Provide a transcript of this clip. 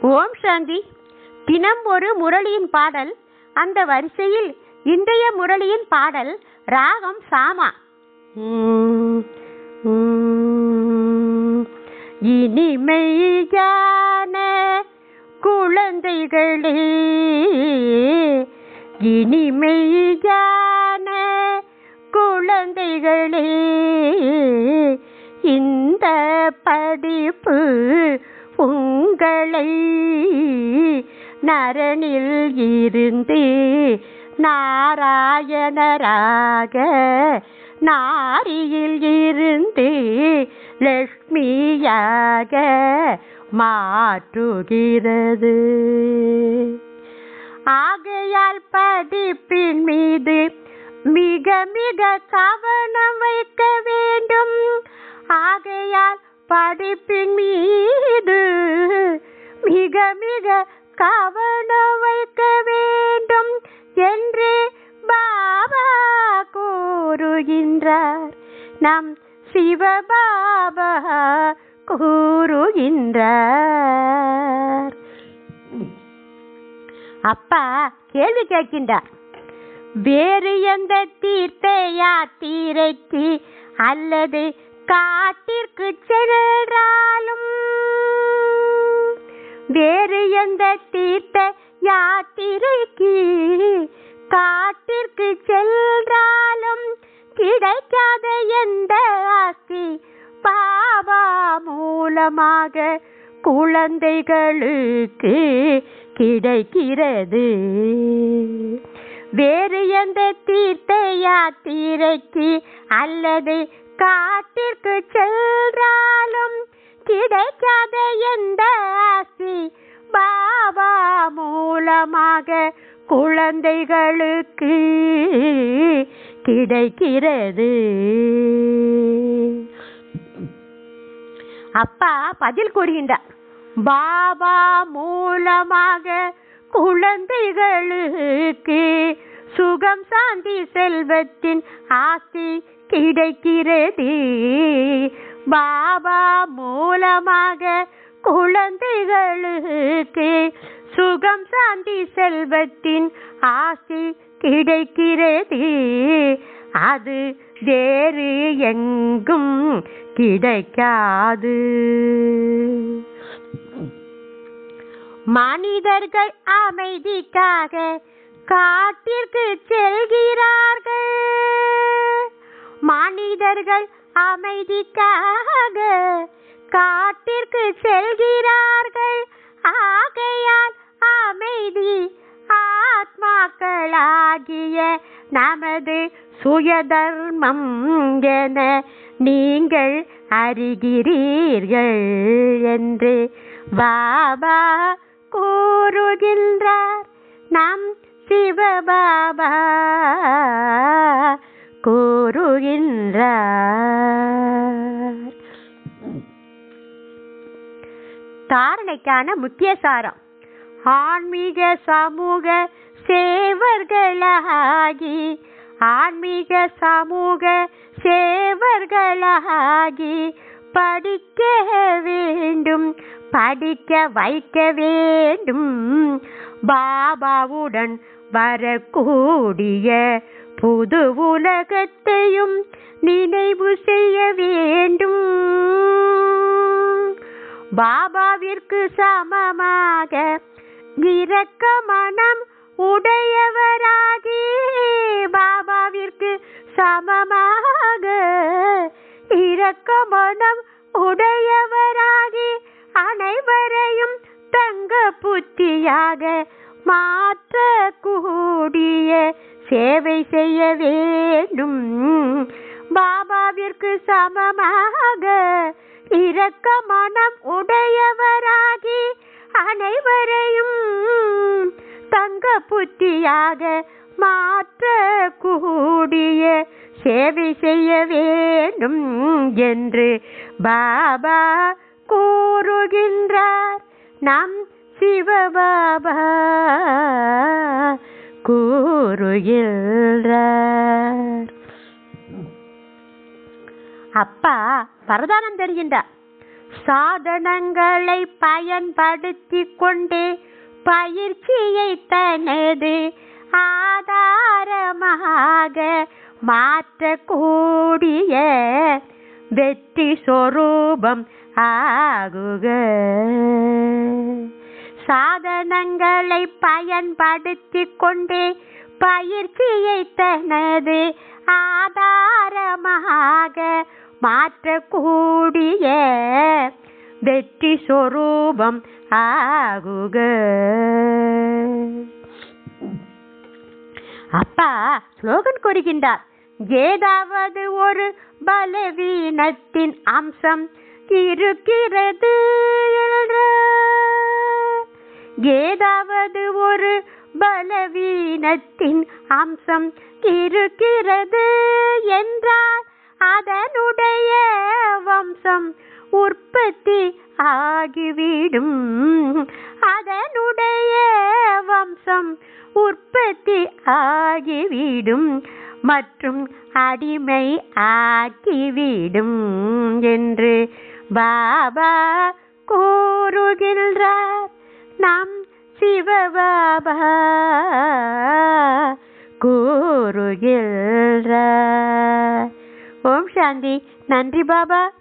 ஓம் சாந்தி தினம் ஒரு முரளியின் பாடல் அந்த வரிசையில் இன்றைய முரளியின் பாடல் ராகம் சாமா உம், உம். இனிமையான குழந்தைகளே இனிமையான குழந்தைகளே இந்த படிப்பு உங்களை நரனில் இருந்து நாராயணராக நாரியில் இருந்து லக்ஷ்மியாக மாற்றுகிறது ஆகையால் படிப்பின் மீது மிக மிக கவனம் வைக்க வேண்டும் ஆகையால் படிப்பின் மீது மிக மிக கவனம் வைக்க வேண்டும் என்று பாபா கூறுகின்றார் நம் சிவபாபா கூறுகின்றார் அப்பா கேள்வி கேட்கின்றார் வேறு எந்த தீர்த்த யாத்திரைக்கு அல்லது காட்டிற்கு சென்றாலும் வேறு எந்த தீர்த்த யாத்திரைக்கு காட்டிற்கு சென்றாலும் கிடைக்காத எந்த ஆஸ்தி பாபா மூலமாக குழந்தைகளுக்கு கிடைக்கிறது வேறு எந்த தீர்த்த யாத்திரைக்கு அல்லது காட்டிற்கு சென்றாலும் கிடைக்காத எந்த ஆசி பாபா மூலமாக குழந்தைகளுக்கு கிடைக்கிறது அப்பா பதில் கூறுகின்றார் பாபா மூலமாக குழந்தைகளுக்கு சுகம் சாந்தி செல்வத்தின் ஆசி கிடைக்கிறது பாபா மூலமாக குழந்தைகளுக்கு சுகம் சாந்தி செல்வத்தின் ஆசி கிடைக்கிறது அது வேறு எங்கும் கிடைக்காது மனிதர்கள் அமைதிக்காக காட்டிற்கு செல்கிறார்கள் மனிதர்கள் அமைதிக்காக காட்டிற்கு செல்கிறார்கள் ஆகையால் அமைதி ஆத்மாக்களாகிய நமது சுயதர்மம் என நீங்கள் அறிகிறீர்கள் என்று பாபா கூறுகின்றார் நம் சிவபாபா கூறுகின்றார் தாரணைக்கான முக்கிய சாரம் ஆன்மீக சமூக சேவர்களாகி ஆன்மீக சமூக சேவர்களாகி படிக்க வேண்டும் படிக்க வைக்க வேண்டும் பாபாவுடன் வரக்கூடிய புது உலகத்தையும் நினைவு செய்ய வேண்டும் பாபாவிற்கு சமமாக இரக்க மனம் உடையவராகி பாபாவிற்கு சமமாக இரக்க மனம் உடையவராகி அனைவரையும் தங்க புத்தியாக மாற்றக்கூடிய சேவை செய்ய வேண்டும் பாபாவிற்கு சமமாக இரக்க மனம் உடையவராகி அனைவரையும் தங்க புத்தியாக மாற்றக்கூடிய சேவை செய்ய வேண்டும் என்று பாபா கூறுகின்றார் நம் சிவபாபா கூறுகின்றார் அப்பா வரதானம் தருகின்றார் சாதனங்களை பயன்படுத்தி கொண்டே பயிற்சியை தனது ஆதாரமாக மாற்றக்கூடிய வெற்றி சொரூபம் ஆகுக சாதனங்களை பயன்படுத்தி கொண்டே பயிற்சியை தனது ஆதாரமாக மாற்றக்கூடிய வெற்றி சொரூபம் ஆகுக அப்பா ஸ்லோகன் கூறுகின்றார் ஏதாவது ஒரு பலவீனத்தின் அம்சம் இருக்கிறது ஏதாவது ஒரு பலவீனத்தின் அம்சம் இருக்கிறது என்றால் அதனுடைய வம்சம் உற்பத்தி ஆகிவிடும் அதனுடைய வம்சம் உற்பத்தி ஆகிவிடும் மற்றும் அடிமை ஆக்கிவிடும் என்று பாபா கூறுகின்றார் நம் சிவபாபா கூறுகின்றார் ஓம் சாந்தி நன்றி பாபா